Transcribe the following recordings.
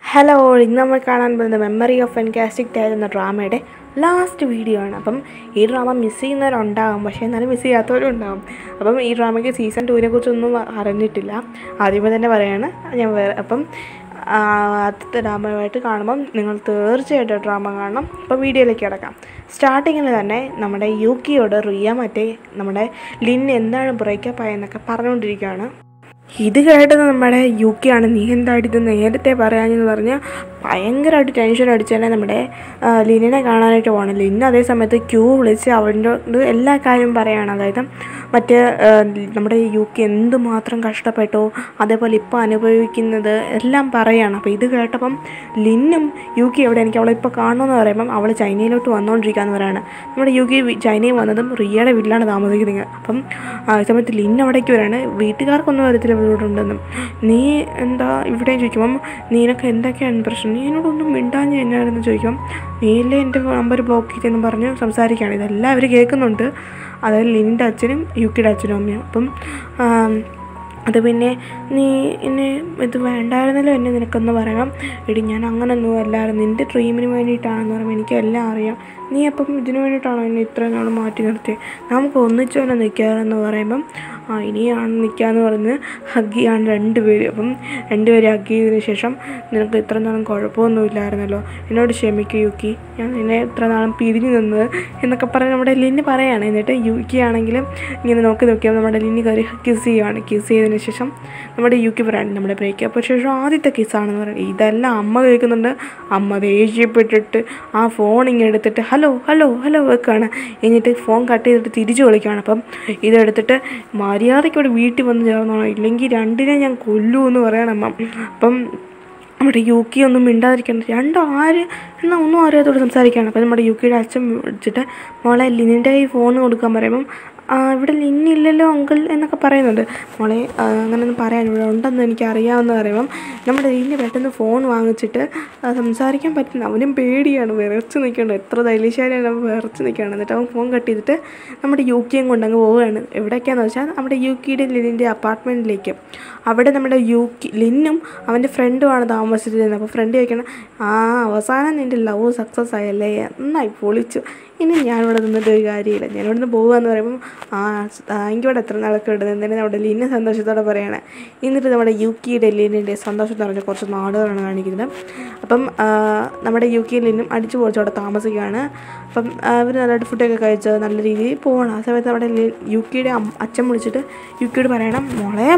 hello ഇന്ന് നമ്മൾ കാണാൻ പോകുന്നത് മെമ്മറി ഓഫ് ഫെൻകാസ്റ്റിക് ടൈൽ എന്ന ഡ്രാമയുടെ ലാസ്റ്റ് വീഡിയോ ആണ് അപ്പം ഈ ഡ്രാമ മിസ് ചെയ്യുന്നവരുണ്ടാകും പക്ഷേ എന്നാലും മിസ് ചെയ്യാത്തവരും ഉണ്ടാകും അപ്പം ഈ ഡ്രാമയ്ക്ക് സീസൺ ടുവിനെ കുറിച്ചൊന്നും അറിഞ്ഞിട്ടില്ല ആദ്യമേ തന്നെ പറയാണ് ഞാൻ വേറെ അപ്പം ആ, ആദ്യത്തെ ഡ്രാമയുമായിട്ട് കാണുമ്പം നിങ്ങൾ തീർച്ചയായിട്ടും ഡ്രാമ കാണണം അപ്പോൾ വീഡിയോയിലേക്ക് കിടക്കാം സ്റ്റാർട്ടിങ്ങിൽ തന്നെ നമ്മുടെ യുക്കിയോട് റിയ മറ്റേ നമ്മുടെ ലിൻ എന്താണ് ബ്രേക്കപ്പ് ആയെന്നൊക്കെ പറഞ്ഞുകൊണ്ടിരിക്കുകയാണ് ഇത് കേട്ടത് നമ്മുടെ യു കെ ആണ് നീ എന്തായിട്ട് ഇത് നേരത്തെ പറയാനെന്ന് പറഞ്ഞാൽ ഭയങ്കരമായിട്ട് ടെൻഷൻ അടിച്ചാൽ നമ്മുടെ ആ, ലിനിനെ കാണാനായിട്ട് പോകണം ലിൻ അതേ സമയത്ത് ക്യൂ വിളിച്ച് അവൻ്റെ എല്ലാ കാര്യവും പറയുകയാണ് അതായത് മറ്റേ ആ, നമ്മുടെ യു കെ എന്തുമാത്രം കഷ്ടപ്പെട്ടോ അതേപോലെ ഇപ്പോൾ അനുഭവിക്കുന്നത് എല്ലാം പറയുകയാണ് അപ്പോൾ ഇത് കേട്ടപ്പം ലിന്നും യു കെ എവിടെ എനിക്ക് അവളെ ഇപ്പോൾ കാണണമെന്ന് പറയുമ്പം അവൾ ചൈനയിലോട്ട് വന്നുകൊണ്ടിരിക്കുകയെന്ന് പറയാണ് നമ്മുടെ യു കെ ചൈനയിൽ വന്നതും റിയയുടെ വീട്ടിലാണ് താമസിക്കുന്നത് അപ്പം ആ സമയത്ത് ലിൻ അവിടേക്ക് വരാണ് വീട്ടുകാർക്കൊന്നും അറിയത്തില്ല ഇവിടെ ഉണ്ടെന്നും നീ എന്താ ഇവിടെ ചോദിക്കുമ്പം നീനൊക്കെ എന്തൊക്കെയാണ് പ്രശ്നം നീ എന്നോടൊന്നും മിണ്ടാഞ്ഞ് എന്നായിരുന്നു ചോദിക്കും നീയല്ലേ എൻ്റെ നമ്പർ ബ്ലോക്ക് ചെയ്തെന്ന് പറഞ്ഞ് സംസാരിക്കുകയാണ് ഇതെല്ലാം അവർ കേൾക്കുന്നുണ്ട് അതായത് ലിനിൻ്റെ അച്ഛനും യുക്കിയുടെ അച്ഛനും അമ്മയും അപ്പം ആം, അത് പിന്നെ നീ എന്നെ ഇത് വേണ്ടായിരുന്നല്ലോ എന്നെ നിനക്കൊന്ന് പറയണം എടി ഞാൻ അങ്ങനൊന്നും അല്ലായിരുന്നു നിൻ്റെ ഡ്രീമിന് വേണ്ടിയിട്ടാണെന്ന് പറയുമ്പോൾ എനിക്ക് എല്ലാം അറിയാം നീ അപ്പം ഇതിന് വേണ്ടിയിട്ടാണോ എന്നെ ഇത്രയും നാൾ മാറ്റി നിർത്തിയത് നമുക്ക് ഒന്നിച്ചു തന്നെ നിൽക്കാറെന്ന് പറയുമ്പം ആ ഇനിയാണ് നിൽക്കാന്ന് പറഞ്ഞ് ഹഗ് ചെയ്യാണ് രണ്ടുപേരും അപ്പം രണ്ടുപേരും ഹഗ് ചെയ്തതിന് ശേഷം നിനക്ക് ഇത്ര നാളും കുഴപ്പമൊന്നും ഇല്ലായിരുന്നല്ലോ എന്നോട് ക്ഷമിക്കൂ യുക്കി ഞാൻ നിന്നെ ഇത്ര നാളും പിരിഞ്ഞു നിന്നത് എന്നൊക്കെ പറഞ്ഞ് നമ്മുടെ ലിന് പറയാണ് എന്നിട്ട് യുക്കി ആണെങ്കിലും ഇങ്ങനെ നോക്കി നോക്കിയാൽ നമ്മുടെ ലിന് കയറി കിസ് ചെയ്യുകയാണ് കിസ് ചെയ്തതിന് ശേഷം നമ്മുടെ യുക്കി പറയാണ് നമ്മുടെ ബ്രേക്കപ്പ് ശേഷം ആദ്യത്തെ കിസ്സാണെന്ന് പറയുന്നത് ഇതെല്ലാം അമ്മ കേൾക്കുന്നുണ്ട് അമ്മ ദേഷ്യപ്പെട്ടിട്ട് ആ ഫോൺ ഇങ്ങനെ എടുത്തിട്ട് ഹലോ ഹലോ ഹലോ വെക്കുകയാണ് എന്നിട്ട് ഫോൺ കട്ട് ചെയ്തിട്ട് തിരിച്ചു വിളിക്കുകയാണ് അപ്പം ഇതെടുത്തിട്ട് മര്യാദയ്ക്ക് ഇവിടെ വീട്ടിൽ വന്ന് ചേർന്നോണം ഇല്ലെങ്കിൽ രണ്ടിനെ ഞാൻ കൊല്ലൂ എന്ന് പറയണം അമ്മ അപ്പം നമ്മുടെ യു കെ ഒന്നും മിണ്ടാതിരിക്കണം രണ്ടോ ആര് എന്നാൽ ഒന്നും അറിയാത്തോട് സംസാരിക്കുകയാണ് അപ്പം നമ്മുടെ യു കെയുടെ അച്ഛൻ വിളിച്ചിട്ട് മോളെ ലിനിൻ്റെ കൈ ഫോൺ കൊടുക്കാൻ പറയുമ്പം "ആ, ഇവിടെ ലിന്നില്ലല്ലോ അങ്കിൾ എന്നൊക്കെ പറയുന്നുണ്ട് മോളെ ആ, അങ്ങനെയൊന്നും പറയാൻ ഇവിടെ ഉണ്ടെന്ന് എനിക്ക് അറിയാമെന്ന് പറയുമ്പം നമ്മുടെ ലിന് പെട്ടെന്ന് ഫോൺ വാങ്ങിച്ചിട്ട് ആ, സംസാരിക്കാൻ പറ്റുന്ന അവനും പേടിയാണ് വിറച്ച് നിൽക്കേണ്ടത് എത്ര ധൈര്യശാലിയാണ് അവൻ വിറച്ച് നിൽക്കുകയാണ് എന്നിട്ട് അവൻ ഫോൺ കട്ട് ചെയ്തിട്ട് നമ്മുടെ യു കെയും കൊണ്ട് അങ്ങ് പോവുകയാണ് എവിടേക്കാന്ന് വെച്ചാൽ നമ്മുടെ യു കെയുടെ ലിനിൻ്റെ അപ്പാർട്ട്മെൻറ്റിലേക്ക് അവിടെ നമ്മുടെ യു കെ ലിന്നും അവൻ്റെ ഫ്രണ്ടുമാണ് താമസിച്ചിരുന്നത് അപ്പോൾ ഫ്രണ്ട് ചോദിക്കണം ആ അവസാനം നിൻ്റെ ലവ് സക്സസ് ആയല്ലേ നന്നായി പൊളിച്ചു ഇനി ഞാനിവിടെ നിന്നിട്ട് ഒരു കാര്യമില്ല ഞാൻ ഇവിടെ നിന്ന് പോകുകയെന്ന് പറയുമ്പം ആ എനിക്ക് ഇവിടെ എത്ര നാളൊക്കെ ഇടുന്നത് എന്തിനാ നമ്മുടെ ലിന്നെ സന്തോഷത്തോടെ പറയണേ എന്നിട്ട് നമ്മുടെ യു കെയുടെ ലിന്നിൻ്റെ സന്തോഷം നിറഞ്ഞ കുറച്ച് നാടുകളാണ് കാണിക്കുന്നത് അപ്പം ആ, നമ്മുടെ യു കെ ലിന്നും അടിച്ചു പൊളിച്ച് അവിടെ താമസിക്കുകയാണ് അപ്പം അവർ നല്ലതായിട്ട് ഫുഡൊക്കെ കഴിച്ച് നല്ല രീതിയിൽ പോകണം ആ സമയത്ത് നമ്മുടെ ലി- യു കെയുടെ അം- അച്ഛൻ വിളിച്ചിട്ട് യു കെയോട് പറയണം മോളെ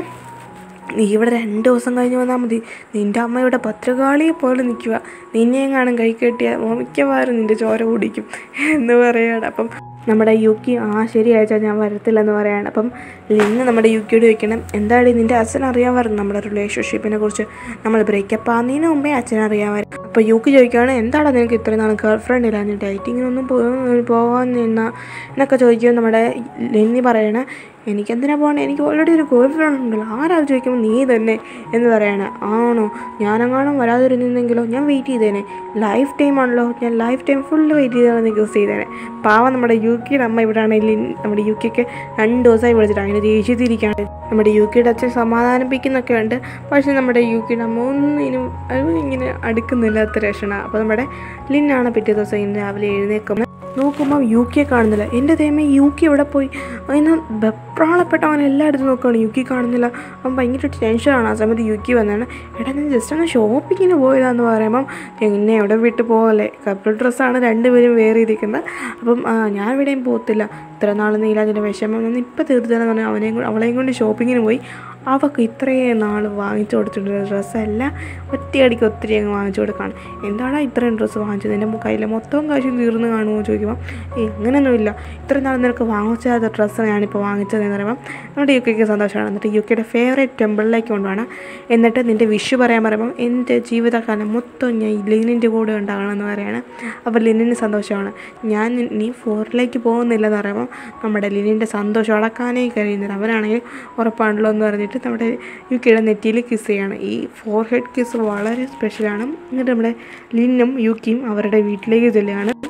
നീ ഇവിടെ രണ്ട് ദിവസം കഴിഞ്ഞ് വന്നാൽ മതി നിൻ്റെ അമ്മ ഇവിടെ ഭദ്രകാളിയെ പോലെ നിൽക്കുക നിന്നെ എങ്ങാനും കൈ കെട്ടിയാൽ മിക്കവാറും നിൻ്റെ ചോര കുടിക്കും എന്ന് പറയുകയാണ് അപ്പം നമ്മുടെ യു കെ ആ ശരി അയച്ചാൽ ഞാൻ വരത്തില്ലെന്ന് പറയാണ് അപ്പം ലിന്ന് നമ്മുടെ യു കെയോട് ചോദിക്കണം എന്താടി നിൻ്റെ അച്ഛൻ അറിയാമായിരുന്നു നമ്മുടെ റിലേഷൻഷിപ്പിനെ കുറിച്ച് നമ്മൾ ബ്രേക്കപ്പ് ആകുന്നതിന് മുമ്പേ അച്ഛൻ അറിയാമായിരുന്നു അപ്പോൾ യു കെ ചോദിക്കുകയാണ് എന്താണ് നിനക്ക് ഇത്രയും നാൾ ഗേൾ ഫ്രണ്ട് ഇല്ല നീ ഡേറ്റിങ്ങിനൊന്നും പോ- പോകാൻ നിന്ന എന്നൊക്കെ ചോദിക്കുമ്പോൾ നമ്മുടെ ലിന്നി പറയണേ എനിക്കെന്തിനാ പോകണേ എനിക്ക് ഓൾറെഡി ഒരു ഗേൾ ഫ്രണ്ട് ഉണ്ടല്ലോ ആരാ ചോദിക്കുമ്പോൾ നീ തന്നെ എന്ന് പറയണേ ആണോ ഞാനെങ്ങാനും വരാതിരുന്നെങ്കിലോ ഞാൻ വെയിറ്റ് ചെയ്തേനെ ലൈഫ് ടൈം ആണല്ലോ ഞാൻ ലൈഫ് ടൈം ഫുള്ള് വെയിറ്റ് ചെയ്താണ് നീ യൂസ് ചെയ്തേനെ പാവം നമ്മുടെ യു കെയുടെ അമ്മ ഇവിടെ ആണെങ്കിൽ നമ്മുടെ യു കെക്ക് രണ്ട് ദിവസമായി വിളിച്ചിട്ട് അങ്ങനെ ദേഷ്യത്തിരിക്കുകയാണ് നമ്മുടെ യു കെയുടെ അച്ഛൻ സമാധാനിപ്പിക്കുന്നൊക്കെ ഉണ്ട് പക്ഷേ നമ്മുടെ യു കെയുടെ അമ്മ ഒന്നിനും അത് ഇങ്ങനെ അടുക്കുന്നില്ലാത്ത രക്ഷണ അപ്പോൾ നമ്മുടെ ലിന്നാണ് പിറ്റേ ദിവസം ഇന്ന് രാവിലെ എഴുന്നേക്കുന്നത് നോക്കുമ്പോൾ യു കെ കാണുന്നില്ല എൻ്റെ ദൈവമേ യു കെ എവിടെ പോയി അതിന് വെപ്രാളപ്പെട്ട അവൻ എല്ലായിടത്തും നോക്കുകയാണ് യു കെ കാണുന്നില്ല അവൻ ഭയങ്കര ടെൻഷനാണ് ആ സമയത്ത് യു കെ വന്നാണ് എടാ ഞാൻ ജസ്റ്റ് ഒന്ന് ഷോപ്പിങ്ങിന് പോയതാന്ന് പറയുമ്പം എന്നെ എവിടെ വിട്ട് പോകല്ലേ കപ്പിൾ ഡ്രസ്സാണ് രണ്ടുപേരും വേറെ ഇരിക്കുന്നത് അപ്പം ആ, ഞാൻ എവിടെയും പോകത്തില്ല ഇത്ര നാൾ നീലാതിൻ്റെ വിഷമം ഞാൻ ഇപ്പം തീർത്തതെന്ന് പറഞ്ഞാൽ അവനെയും കൊണ്ട് അവളെയും കൊണ്ട് ഷോപ്പിങ്ങിന് പോയി അവൾക്ക് ഇത്രയും നാൾ വാങ്ങിച്ചു കൊടുത്തിട്ടുള്ള ഡ്രസ്സെല്ലാം ഒറ്റയടിക്ക് ഒത്തിരി അങ്ങ് വാങ്ങിച്ചു കൊടുക്കുകയാണ് എന്താടാ ഇത്രയും ഡ്രസ്സ് വാങ്ങിച്ചത് എൻ്റെ കയ്യിൽ മൊത്തം കാശും തീർന്ന് കാണുമോ ചോദിക്കുമ്പോൾ "ഏയ്, അങ്ങനെയൊന്നുമില്ല ഇത്രയും നാൾ നിനക്ക് വാങ്ങിച്ചാത്ത ഡ്രസ്സ് ഞാനിപ്പോൾ വാങ്ങിച്ചതെന്ന് പറയുമ്പോൾ നമ്മുടെ യു കെക്ക് സന്തോഷമാണ് എന്നിട്ട് യു കെയുടെ ഫേവറേറ്റ് ടെമ്പിളിലേക്ക് കൊണ്ടുപോകണം എന്നിട്ട് നിൻ്റെ വിഷു പറയാൻ പറയുമ്പോൾ എൻ്റെ ജീവിതകാലം മൊത്തം ഞാൻ ഈ ലിനിൻ്റെ കൂടെ ഉണ്ടാകണമെന്ന് പറയാണ് അപ്പോൾ ലിനിന് സന്തോഷമാണ് ഞാൻ നീ ഫോറിലേക്ക് പോകുന്നില്ലെന്ന് പറയുമ്പോൾ നമ്മുടെ ലിനിൻ്റെ സന്തോഷം അളക്കാനേ കഴിയുന്നില്ല അവനാണെങ്കിൽ ഉറപ്പാണല്ലോ എന്ന് പറഞ്ഞിട്ട് നമ്മുടെ യു കെയുടെ നെറ്റിയിൽ കിസ് ചെയ്യാണ് ഈ ഫോർ ഹെഡ് കിസ് വളരെ സ്പെഷ്യലാണ് എന്നിട്ട് നമ്മുടെ ലിന്നും യുക്കിയും അവരുടെ വീട്ടിലേക്ക് ചെല്ലുകയാണ്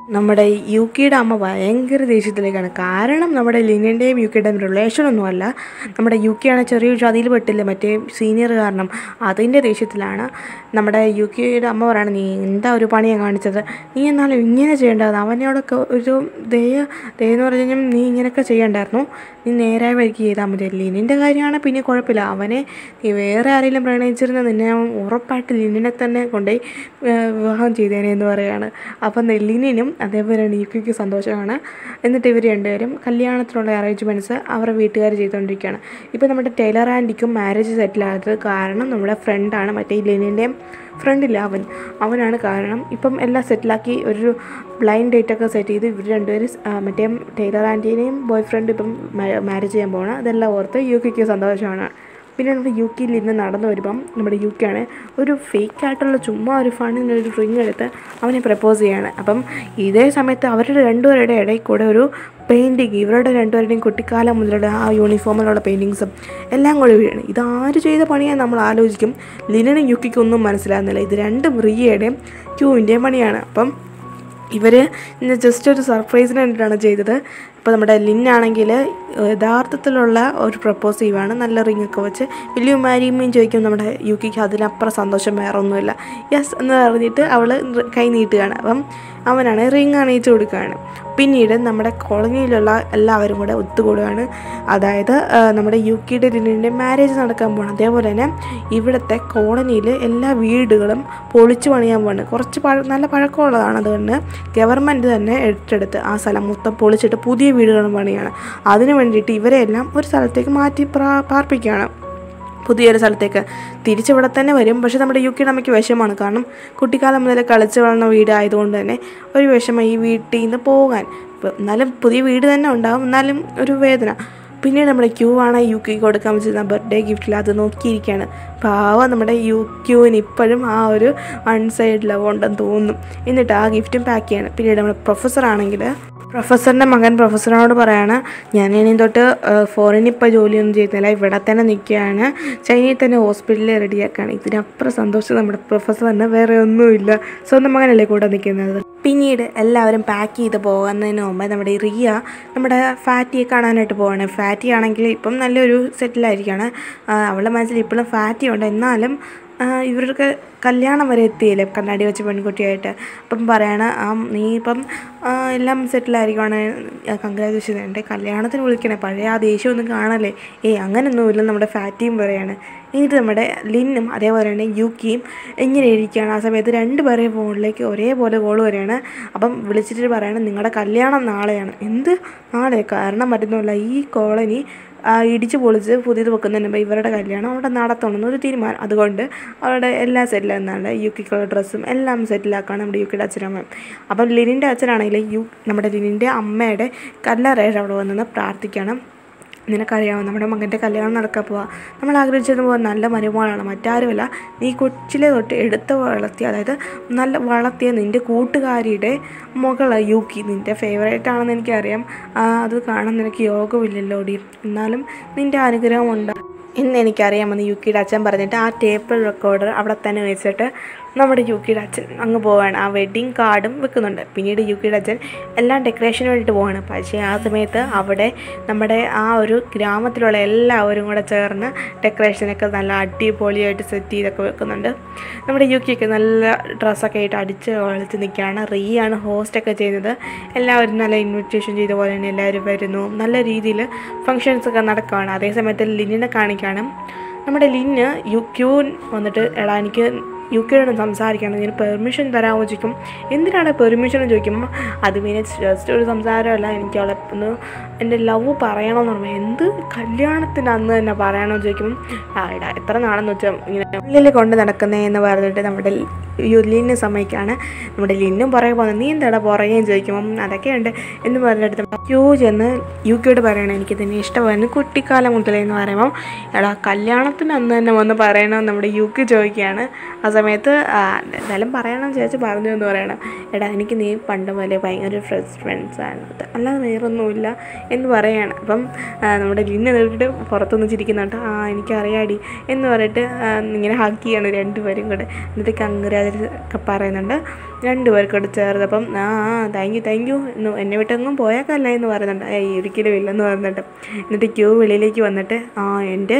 നമ്മുടെ യു കെയുടെ അമ്മ ഭയങ്കര ദേഷ്യത്തിലേക്കാണ് കാരണം നമ്മുടെ ലിനിൻ്റെയും യു കെയുടെയും റിലേഷൻ ഒന്നുമല്ല നമ്മുടെ യു കെ ആണ് ചെറിയൊരു ചതിയിൽ പെട്ടില്ല മറ്റേ സീനിയർ കാരണം അതിൻ്റെ ദേഷ്യത്തിലാണ് നമ്മുടെ യു കെയുടെ അമ്മ പറയണം നീ എന്താ ഒരു പണിയാണ് കാണിച്ചത് നീ എന്നാലും ഇങ്ങനെ ചെയ്യേണ്ടത് അവനോടൊക്കെ ഒരു ദയ ദയ എന്ന് പറഞ്ഞു കഴിഞ്ഞാൽ നീ ഇങ്ങനെയൊക്കെ ചെയ്യണ്ടായിരുന്നു നീ നേരായ വഴിക്ക് ചെയ്താൽ മതി ലിനിൻ്റെ കാര്യമാണ് പിന്നെ കുഴപ്പമില്ല അവനെ നീ വേറെ ആരെങ്കിലും പ്രണയിച്ചിരുന്ന നിന്നെ അവൻ ഉറപ്പായിട്ട് ലിനിനെ തന്നെ കൊണ്ടുപോയി ഏർ വിവാഹം ചെയ്തേനെ എന്ന് പറയുകയാണ് അപ്പം ലിനിനും അതേപോലെ തന്നെ യുക്കിക്ക് സന്തോഷമാണ് എന്നിട്ട് ഇവർ രണ്ടുപേരും കല്യാണത്തിനുള്ള അറേഞ്ച്മെൻറ്റ്സ് അവരുടെ വീട്ടുകാർ ചെയ്തുകൊണ്ടിരിക്കുകയാണ് ഇപ്പോൾ നമ്മുടെ ടൈലർ ആൻറ്റിക്കും മാരേജ് സെറ്റിൽ ആയത് കാരണം നമ്മുടെ ഫ്രണ്ടാണ് മറ്റേ ലിനിൻ്റെയും ഫ്രണ്ടില്ല അവൻ അവനാണ് കാരണം ഇപ്പം എല്ലാം സെറ്റിലാക്കി ഒരു ബ്ലൈൻഡ് ഡേറ്റൊക്കെ സെറ്റ് ചെയ്ത് ഇവർ രണ്ടുപേരും ആ, മറ്റേ ടൈലർ ആൻറ്റീനെയും ബോയ് ഫ്രണ്ട് ഇപ്പം മാരേജ് ചെയ്യാൻ പോകണം അതെല്ലാം ഓർത്ത് യു കെക്ക് സന്തോഷമാണ് പിന്നെ നമ്മുടെ യു കെയിൽ ഇന്ന് നടന്നു വരുമ്പം നമ്മുടെ യു കെ ആണ് ഒരു ഫേക്ക് ആയിട്ടുള്ള ചുമ്മാ ഒരു ഫണ്ടിന് ഒരു റിങ് എടുത്ത് അവനെ പ്രപ്പോസ് ചെയ്യാണ് അപ്പം ഇതേ സമയത്ത് അവരുടെ രണ്ടുപേരുടെ ഇടയിൽ കൂടെ ഒരു പെയിൻറ്റിങ് ഇവരുടെ രണ്ടുപേരുടെയും കുട്ടിക്കാലം മുതലുള്ള ആ യൂണിഫോമിലുള്ള പെയിൻറ്റിങ്സും എല്ലാം കൂടി വീഴാണ് ഇതാര് ചെയ്ത പണിയാന്ന് നമ്മൾ ആലോചിക്കും ലിനനും യുക്കിക്കും ഒന്നും മനസ്സിലാകുന്നില്ല ഇത് രണ്ടും റിയയുടെയും ക്യൂവിൻ്റെയും പണിയാണ് അപ്പം ഇവർ ഇന്ന് ജസ്റ്റ് ഒരു സർപ്രൈസിന് വേണ്ടിയിട്ടാണ് ചെയ്തത് ഇപ്പോൾ നമ്മുടെ ലിന്നാണെങ്കിൽ യഥാർത്ഥത്തിലുള്ള ഒരു പ്രപ്പോസീവാണ് നല്ല റിംഗ് ഒക്കെ വെച്ച് വലിയ മാരിയമ്മയും ചോദിക്കും നമ്മുടെ യുക്കിക്ക് അതിനപ്പുറം സന്തോഷം വേറെ ഒന്നുമില്ല യെസ് എന്ന് പറഞ്ഞിട്ട് അവൾ കൈ നീട്ടുകയാണ് അപ്പം അവനാണ് റിങ് അണിയിച്ച് കൊടുക്കുകയാണ് പിന്നീട് നമ്മുടെ കോളനിയിലുള്ള എല്ലാവരും കൂടെ ഒത്തുകൂടുകയാണ് അതായത് ആ, നമ്മുടെ യു കെയുടെ ലിനിൻ്റെ മാരേജ് നടക്കാൻ പോകണം അതേപോലെ തന്നെ ഇവിടുത്തെ കോളനിയിൽ എല്ലാ വീടുകളും പൊളിച്ചു പണിയാൻ പോവാണ് കുറച്ച് പഴ നല്ല പഴക്കമുള്ളതാണ് അതുകൊണ്ട് ഗവൺമെൻറ് തന്നെ ഏറ്റെടുത്ത് ആ സ്ഥലം മൊത്തം പൊളിച്ചിട്ട് പുതിയ വീടുകളും പണിയാണ് അതിനു വേണ്ടിയിട്ട് ഇവരെല്ലാം ഒരു സ്ഥലത്തേക്ക് മാറ്റി പ്രാ പാർപ്പിക്കുകയാണ് പുതിയൊരു സ്ഥലത്തേക്ക് തിരിച്ചിവിടെ തന്നെ വരും പക്ഷെ നമ്മുടെ യു കെയുടെ അമ്മയ്ക്ക് വിഷമമാണ് കാരണം കുട്ടിക്കാലം മുതൽ കളിച്ച് വളർന്ന വീടായതുകൊണ്ട് തന്നെ ഒരു വിഷമം ഈ വീട്ടിൽ നിന്ന് പോകാൻ ഇപ്പം എന്നാലും പുതിയ വീട് തന്നെ ഉണ്ടാവും എന്നാലും ഒരു വേദന പിന്നീട് നമ്മുടെ ക്യൂ ആണ് യു കെക്ക് കൊടുക്കാൻ വെച്ചിരുന്ന ബർത്ത്ഡേ ഗിഫ്റ്റിൽ അത് നോക്കിയിരിക്കുകയാണ് പാവം നമ്മുടെ യു ക്യൂവിന് ഇപ്പോഴും ആ ഒരു വൺ സൈഡ് ലവ് ഉണ്ടെന്ന് തോന്നും എന്നിട്ട് ആ ഗിഫ്റ്റും പാക്ക് ചെയ്യണം പിന്നീട് നമ്മുടെ പ്രൊഫസർ ആണെങ്കിൽ പ്രൊഫസറിൻ്റെ മകൻ പ്രൊഫസറിനോട് പറയാണ് ഞാൻ ഇനി തൊട്ട് ഫോറിനിൽ ഇപ്പോൾ ജോലിയൊന്നും ചെയ്യുന്നില്ല ഇവിടെ തന്നെ നിൽക്കുകയാണ് ചൈനയിൽ തന്നെ ഹോസ്പിറ്റലിൽ റെഡിയാക്കുകയാണ് ഇതിനപ്പുറം സന്തോഷം നമ്മുടെ പ്രൊഫസറിന് വേറെ ഒന്നുമില്ല സ്വന്തം മകനല്ലേ കൂടെ നിൽക്കുന്നത് പിന്നീട് എല്ലാവരും പാക്ക് ചെയ്ത് പോകുന്നതിന് മുമ്പ് നമ്മുടെ ഈ റിയ നമ്മുടെ ഫാറ്റിയെ കാണാനായിട്ട് പോവാണ് ഫാറ്റി ആണെങ്കിൽ ഇപ്പം നല്ലൊരു സെറ്റിലായിരിക്കുകയാണ് അവളുടെ മനസ്സിൽ ഇപ്പോഴും ഫാറ്റി ഉണ്ട് എന്നാലും ആ, ഇവർക്ക് കല്യാണം വരെ എത്തിയില്ലേ കണ്ണാടി വെച്ച പെൺകുട്ടിയായിട്ട് അപ്പം പറയണ ആ നീ ഇപ്പം ആ, എല്ലാം സെറ്റിലായിരിക്കുവാണ് കൺഗ്രാജുലേഷൻ എൻ്റെ കല്യാണത്തിന് വിളിക്കണേ പഴയ ആ ദേഷ്യമൊന്നും കാണല്ലേ ഏയ് അങ്ങനെയൊന്നുമില്ല നമ്മുടെ ഫാറ്റിയും പറയാണ് എന്നിട്ട് നമ്മുടെ ലിന്നും അതേപോലെ തന്നെ യുക്കിയും ഇങ്ങനെ ഇരിക്കുകയാണ് ആ സമയത്ത് രണ്ട് പേരെ ഫോണിലേക്ക് ഒരേപോലെ കോൾ വരികയാണ് അപ്പം വിളിച്ചിട്ട് പറയണം നിങ്ങളുടെ കല്യാണം നാളെയാണ് എന്ത് നാളെ കാരണം മറ്റൊന്നുമല്ല ഈ കോളനി ആ, ഇടിച്ച് പൊളിച്ച് പുതിയത് വെക്കുന്നതിന് മുമ്പ് ഇവരുടെ കല്യാണം അവിടെ നടത്തണമെന്ന് ഒരു തീരുമാനം അതുകൊണ്ട് അവരുടെ എല്ലാ സെറ്റിലെന്നാണ് യുക്കിക്കുള്ള ഡ്രസ്സും എല്ലാം സെറ്റിലാക്കാണ് നമ്മുടെ യുക്കിയുടെ അച്ഛനമ്മ അപ്പം ലിനിൻ്റെ അച്ഛനാണെങ്കിൽ യു നമ്മുടെ ലിനിൻ്റെ അമ്മയുടെ കല്ലറയുടെ അവിടെ വന്നെന്ന് പ്രാർത്ഥിക്കണം നിനക്കറിയാമോ നമ്മുടെ മകൻ്റെ കല്യാണം നടക്കാൻ പോവാ നമ്മൾ ആഗ്രഹിച്ചത് പോലെ നല്ല മരുമകളാണ് മറ്റാരുമല്ല നീ കൊച്ചിലെ തൊട്ട് എടുത്ത് വളർത്തിയ അതായത് നല്ല വളർത്തിയ നിൻ്റെ കൂട്ടുകാരിയുടെ മകള് യൂക്കി നിൻ്റെ ഫേവറേറ്റ് ആണെന്ന് എനിക്കറിയാം ആ, അത് കാണാൻ നിനക്ക് യോഗമില്ലല്ലോ ഡി എന്നാലും നിൻ്റെ അനുഗ്രഹമുണ്ട് എന്ന് എനിക്കറിയാമെന്ന് യുക്കിയുടെ അച്ഛൻ പറഞ്ഞിട്ട് ആ ടേപ്പ് റെക്കോർഡർ അവിടെ തന്നെ വെച്ചിട്ട് നമ്മുടെ യുക്കിയുടെ അച്ഛൻ അങ്ങ് പോവാണ് ആ വെഡ്ഡിങ് കാർഡും വെക്കുന്നുണ്ട് പിന്നീട് യുക്കിയുടെ അച്ഛൻ എല്ലാം ഡെക്കറേഷന് വേണ്ടിയിട്ട് പോവാണ് പക്ഷേ ആ സമയത്ത് അവിടെ നമ്മുടെ ആ ഒരു ഗ്രാമത്തിലുള്ള എല്ലാവരും കൂടെ ചേർന്ന് ഡെക്കറേഷനൊക്കെ നല്ല അടിപൊളിയായിട്ട് സെറ്റ് ചെയ്തൊക്കെ വെക്കുന്നുണ്ട് നമ്മുടെ യുക്കിയൊക്കെ നല്ല ഡ്രസ്സൊക്കെ ആയിട്ട് അടിച്ച് കളിച്ച് നിൽക്കുകയാണ് റീയാണ് ഹോസ്റ്റൊക്കെ ചെയ്യുന്നത് എല്ലാവരും നല്ല ഇൻവിറ്റേഷൻ ചെയ്ത പോലെ തന്നെ എല്ലാവരും വരുന്നു നല്ല രീതിയിൽ ഫങ്ഷൻസ് ഒക്കെ നടക്കുകയാണ് അതേ സമയത്ത് ലിനിനെ കാണിക്കുകയാണ് നമ്മുടെ ലിന്ന് യു ക്യൂൻ വന്നിട്ട് എടാ എനിക്ക് യു കെയോട് സംസാരിക്കണം ഇതിന് പെർമിഷൻ തരാമോ ചോദിക്കും എന്തിനാണ് പെർമിഷൻ ചോദിക്കുമ്പോൾ അത് പിന്നെ ജസ്റ്റ് ഒരു സംസാരമല്ല എനിക്ക് അവളെ ഒന്ന് എൻ്റെ ലവ് പറയണമെന്ന് പറയുമ്പോൾ എന്ത് കല്യാണത്തിന് അന്ന് തന്നെ പറയണമെന്ന് ചോദിക്കുമ്പം ആ ഇടാ എത്ര നാളെന്ന് വെച്ചാൽ ഇങ്ങനെ ഉള്ളിൽ കൊണ്ട് നടക്കുന്നേ എന്ന് പറഞ്ഞിട്ട് നമ്മുടെ ലിന്നെ സമ്മതിക്കാണ് നമ്മുടെ ലിന്നും പുറകെ പോകുന്നത് നീ എന്താടാ പുറകെയും ചോദിക്കുമ്പം അതൊക്കെയുണ്ട് എന്ന് പറഞ്ഞിട്ട് ക്യൂ ചെന്ന് യു കെയോട് പറയണം എനിക്ക് തന്നെ ഇഷ്ടമായിരുന്നു കുട്ടിക്കാലം മുതലേ എന്ന് പറയുമ്പം എടാ കല്യാണത്തിന് അന്ന് തന്നെ വന്ന് പറയണം നമ്മുടെ യു കെ ചോദിക്കുകയാണ് ആ സമയത്ത് ആ, എന്തായാലും പറയണം ചേച്ചി പറഞ്ഞു എന്ന് പറയണം എടാ എനിക്ക് നീ പണ്ട് പോലെ ഭയങ്കര ഫ്രണ്ട്സ് ഫ്രണ്ട്സാണ് അല്ലാതെ വേറൊന്നുമില്ല എന്ന് പറയാണ് അപ്പം ആ, നമ്മുടെ ലിന്ന നേരിട്ട് പുറത്തുനിന്ന് ചിരിക്കുന്നുണ്ട് ആ എനിക്കറിയാടി എന്ന് പറഞ്ഞിട്ട് ആ, ഇങ്ങനെ ഹഗ് ചെയ്യാണ് രണ്ടുപേരും കൂടെ എന്നിട്ട് കങ്കരാജ് ഒക്കെ പറയുന്നുണ്ട് രണ്ടുപേർക്കും കൂടെ ചേർന്ന് അപ്പം ആ ആ താങ്ക് യു താങ്ക് യു എന്ന് എന്നെ വിട്ടെങ്ങും പോയേക്കല്ല എന്ന് പറയുന്നുണ്ട് ഏയ് ഒരിക്കലും ഇല്ലെന്ന് പറയുന്നുണ്ട് എന്നിട്ട് ക്യൂ വെളിയിലേക്ക് വന്നിട്ട് ആ എൻ്റെ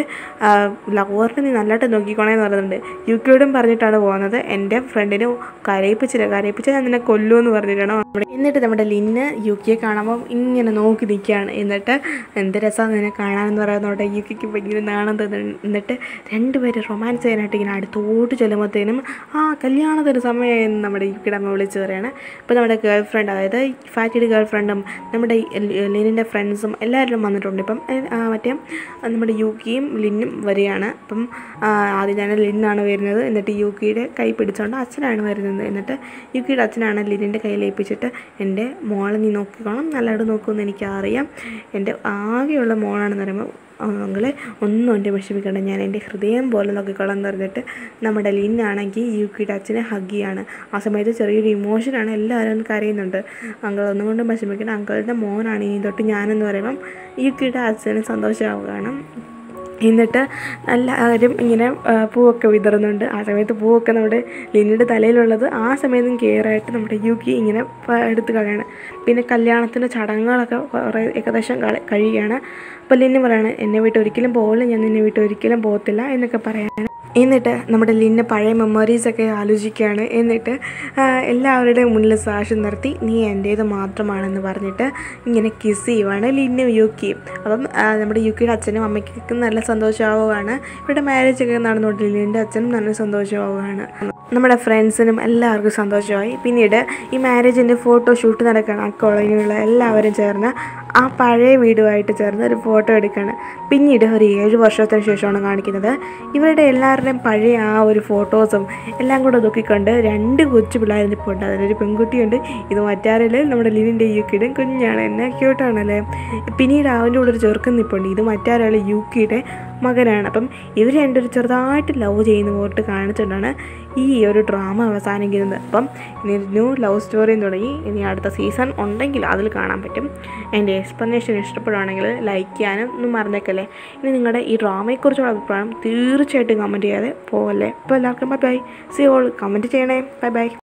ലവറിനെ നീ നല്ലതായിട്ട് നോക്കിക്കോണേന്ന് പറയുന്നുണ്ട് യു കെയോടും പറഞ്ഞിട്ടാണ് പോകുന്നത് എൻ്റെ ഫ്രണ്ടിനെ കരയിപ്പിച്ചില്ല കരയിപ്പിച്ചാൽ ഞാൻ നിന്നെ കൊല്ലുമെന്ന് പറഞ്ഞിട്ടാണ് നമ്മുടെ എന്നിട്ട് നമ്മുടെ ലിന്ന് യു കെയെ കാണുമ്പോൾ ഇങ്ങനെ നോക്കി നിൽക്കുകയാണ് എന്നിട്ട് എന്ത് രസമാണ് നിന്നെ കാണാനെന്ന് പറയുന്നതോടെ യു കെക്ക് ഭയങ്കര നാണം തോന്നുന്നു എന്നിട്ട് രണ്ടുപേരും റൊമാൻസ് ചെയ്യാനായിട്ട് ഇങ്ങനെ അടുത്തോട്ട് ചെല്ലുമ്പോഴത്തേനും ആ കല്യാണത്തിന് സമയമായി നമ്മുടെ യു കെയുടെ അമ്മ വിളിച്ച് പറയാണ് ഇപ്പോൾ നമ്മുടെ ഗേൾ ഫ്രണ്ട് അതായത് ഫാറ്റിയുടെ ഗേൾ ഫ്രണ്ടും നമ്മുടെ ലിനിൻ്റെ ഫ്രണ്ട്സും എല്ലാവരും വന്നിട്ടുണ്ട് ഇപ്പം ഏ, ആ, മറ്റേ ആ, നമ്മുടെ യുക്കിയും ലിന്നും വരികയാണ് അപ്പം ആ, ആദ്യം ഞാൻ ലിന്നാണ് വരുന്നത് എന്നിട്ട് യുക്കിയുടെ കൈ പിടിച്ചുകൊണ്ട് അച്ഛനാണ് വരുന്നത് എന്നിട്ട് യുക്കിയുടെ അച്ഛനാണ് ലിനിൻ്റെ കയ്യിൽ ഏൽപ്പിച്ചിട്ട് എൻ്റെ മോളെ നീ നോക്കിക്കോണം നല്ലതായിട്ട് നോക്കുമെന്ന് എനിക്കറിയാം എൻ്റെ ആകെയുള്ള മോളാണെന്ന് പറയുമ്പോൾ അങ്ങളെ ഒന്നും എൻ്റെ വിഷമിക്കണ്ട ഞാൻ എൻ്റെ ഹൃദയം പോലെ നോക്കിക്കോളാം എന്ന് പറഞ്ഞിട്ട് നമ്മുടെ ലിന്നാണെങ്കിൽ യുക്കിയുടെ അച്ഛനെ ഹഗ് ചെയ്യാണ് ആ സമയത്ത് ചെറിയൊരു ഇമോഷനാണ് എല്ലാവരും കരയുന്നുണ്ട് അങ്കിൾ ഒന്നും കൊണ്ടും വിഷമിക്കണം അങ്കിളുടെ മോനാണ് ഇനി തൊട്ട് ഞാനെന്ന് പറയുമ്പം യുക്കിയുടെ അച്ഛന് സന്തോഷമാവുകയാണ് എന്നിട്ട് എല്ലാവരും ഇങ്ങനെ ആ, പൂവൊക്കെ വിതറുന്നുണ്ട് ആ സമയത്ത് പൂവൊക്കെ നമ്മുടെ ലിനിയുടെ തലയിലുള്ളത് ആ സമയത്തും കെയറായിട്ട് നമ്മുടെ യുക്കി ഇങ്ങനെ പ- എടുത്ത് കളയാണ് പിന്നെ കല്യാണത്തിൻ്റെ ചടങ്ങുകളൊക്കെ കുറേ ഏകദേശം കള- കഴിയുകയാണ് അപ്പോൾ ലിന്നു പറയാണ് എന്നെ വിട്ട് ഒരിക്കലും പോകില്ല ഞാൻ നിന്നെ വിട്ട് ഒരിക്കലും പോകത്തില്ല എന്നൊക്കെ പറയാണ് എന്നിട്ട് നമ്മുടെ ലിന്ന് പഴയ മെമ്മറീസൊക്കെ ആലോചിക്കുകയാണ് എന്നിട്ട് ആ, എല്ലാവരുടെയും മുന്നിൽ സാക്ഷി നിർത്തി നീ എൻ്റേത് മാത്രമാണെന്ന് പറഞ്ഞിട്ട് ഇങ്ങനെ കിസ് ചെയ്യുവാണ് ലിന്നും യുക്കിയും അപ്പം ആ, നമ്മുടെ യുക്കിയുടെ അച്ഛനും അമ്മയ്ക്കൊക്കെ നല്ല സന്തോഷമാവുകയാണ് ഇവരുടെ മാരേജ് ഒക്കെ നടന്നുകൊണ്ട് ലിന്നിൻ്റെ അച്ഛനും നല്ല സന്തോഷമാവുകയാണ് നമ്മുടെ ഫ്രണ്ട്സിനും എല്ലാവർക്കും സന്തോഷമായി പിന്നീട് ഈ മാരേജിൻ്റെ ഫോട്ടോ ഷൂട്ട് നടക്കുകയാണ് ആ കോളനിയിലുള്ള എല്ലാവരും ചേർന്ന് ആ പഴയ വീടുമായിട്ട് ചേർന്ന് ഒരു ഫോട്ടോ എടുക്കുകയാണ് പിന്നീട് ഒരു ഏഴ് വർഷത്തിന് ശേഷമാണ് കാണിക്കുന്നത് ഇവരുടെ എല്ലാവരുടെയും പഴയ ആ ഒരു ഫോട്ടോസും എല്ലാം കൂടെ നോക്കിക്കൊണ്ട് രണ്ട് കൊച്ചു പിള്ളേർ നിൽപ്പുണ്ട് അതിലൊരു പെൺകുട്ടിയുണ്ട് ഇത് മറ്റാരല്ലേ നമ്മുടെ ലിനിൻ്റെ യുക്കിയുടെ കുഞ്ഞാണ് എന്നെ ക്യൂട്ടാണല്ലേ പിന്നീട് അവൻ്റെ കൂടെ ഒരു ചെറുക്കൻ നിൽപ്പുണ്ട് ഇത് മറ്റാരാൾ യുക്കിയുടെ മകനാണ് അപ്പം ഇവർ രണ്ടൊരു ചെറുതായിട്ട് ലവ് ചെയ്യുന്ന പോയിട്ട് കാണിച്ചുകൊണ്ടാണ് ഈ ഒരു ഡ്രാമ അവസാനിക്കുന്നത് അപ്പം ഇനി ന്യൂ ലവ് സ്റ്റോറിയും തുടങ്ങി ഇനി അടുത്ത സീസൺ ഉണ്ടെങ്കിൽ അതിൽ കാണാൻ പറ്റും എൻ്റെ എക്സ്പ്ലനേഷൻ ഇഷ്ടപ്പെടുകയാണെങ്കിൽ ലൈക്ക് ചെയ്യാനും ഒന്നും മറന്നേക്കല്ലേ ഇനി നിങ്ങളുടെ ഈ ഡ്രാമയെക്കുറിച്ചുള്ള അഭിപ്രായം തീർച്ചയായിട്ടും കമൻറ്റ് ചെയ്യാതെ പോകല്ലേ അപ്പോൾ എല്ലാവർക്കും bye bye see all comment ചെയ്യണേ ബൈ ബൈ